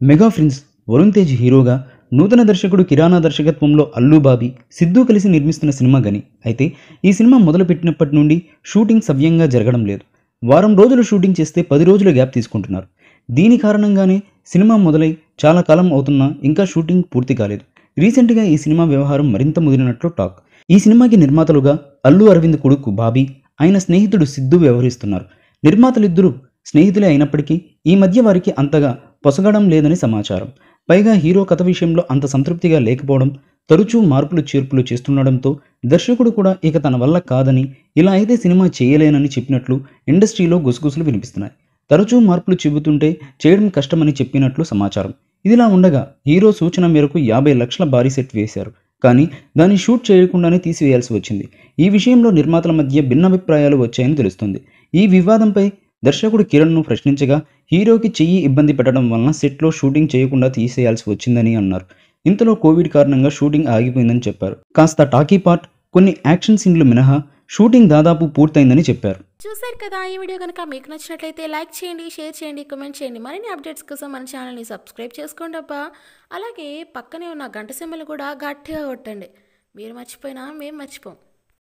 mega ఫ్రిన్స్ Varun Tej హీరోగా నూతన దర్శకుడు కిరాణా దర్శకత్వంలో అల్లు బాబీ సిద్ధు కలిసి నిర్మిస్తున్న సినిమా గని అయితే ఈ సినిమా మొదలుపెట్టినప్పటి నుండి షూటింగ్ సవ్యంగా జరగడం లేదు వారం రోజులు షూటింగ్ చేస్తే పది రోజుల గ్యాప్ తీసుకుంటున్నారు దీని కారణంగానే సినిమా మొదలై చాలా కాలం అవుతున్నా ఇంకా షూటింగ్ పూర్తి కాలేదు రీసెంట్గా ఈ సినిమా వ్యవహారం మరింత ముదిరినట్లు టాక్ ఈ సినిమాకి నిర్మాతలుగా అల్లు అరవింద్ కొడుకు బాబీ ఆయన స్నేహితుడు సిద్ధు వ్యవహరిస్తున్నారు నిర్మాతలిద్దరూ స్నేహితులే అయినప్పటికీ ఈ మధ్య వారికి అంతగా పొసగడం లేదని సమాచారం పైగా హీరో కథ విషయంలో అంత సంతృప్తిగా లేకపోవడం తరచూ మార్పులు చేర్పులు చేస్తుండడంతో దర్శకుడు కూడా ఇక తన వల్ల కాదని ఇలా అయితే సినిమా చేయలేనని చెప్పినట్లు ఇండస్ట్రీలో గుసగుసలు వినిపిస్తున్నాయి తరచూ మార్పులు చెబుతుంటే చేయడం కష్టమని చెప్పినట్లు సమాచారం ఇదిలా ఉండగా హీరో సూచన మేరకు యాభై లక్షల భారీ సెట్ వేశారు కానీ దాన్ని షూట్ చేయకుండానే తీసివేయాల్సి వచ్చింది ఈ విషయంలో నిర్మాతల మధ్య భిన్నాభిప్రాయాలు వచ్చాయని తెలుస్తుంది ఈ వివాదంపై దర్శకుడు కిరణ్ను ప్రశ్నించగా హీరోకి చెయ్యి ఇబ్బంది పెట్టడం వలన సెట్లో షూటింగ్ చేయకుండా తీసేయాల్సి వచ్చిందని అన్నారు ఇంతలో కోవిడ్ కారణంగా షూటింగ్ ఆగిపోయిందని చెప్పారు కాస్త టాకీ పార్ట్ కొన్ని యాక్షన్ సీన్లు మినహా షూటింగ్ దాదాపు పూర్తయిందని చెప్పారు చూశారు కదా ఈ వీడియో కనుక మీకు నచ్చినట్లయితే లైక్ చేయండి షేర్ చేయండి కామెంట్ చేయండి మరిన్ని అప్డేట్స్ కోసం మన ఛానల్ని సబ్స్క్రైబ్ చేసుకోండి అబ్బా అలాగే పక్కనే ఉన్న గంట సింబల్ కూడా గట్టిగా కొట్టండి మీరు మర్చిపోయినా మేము మర్చిపోం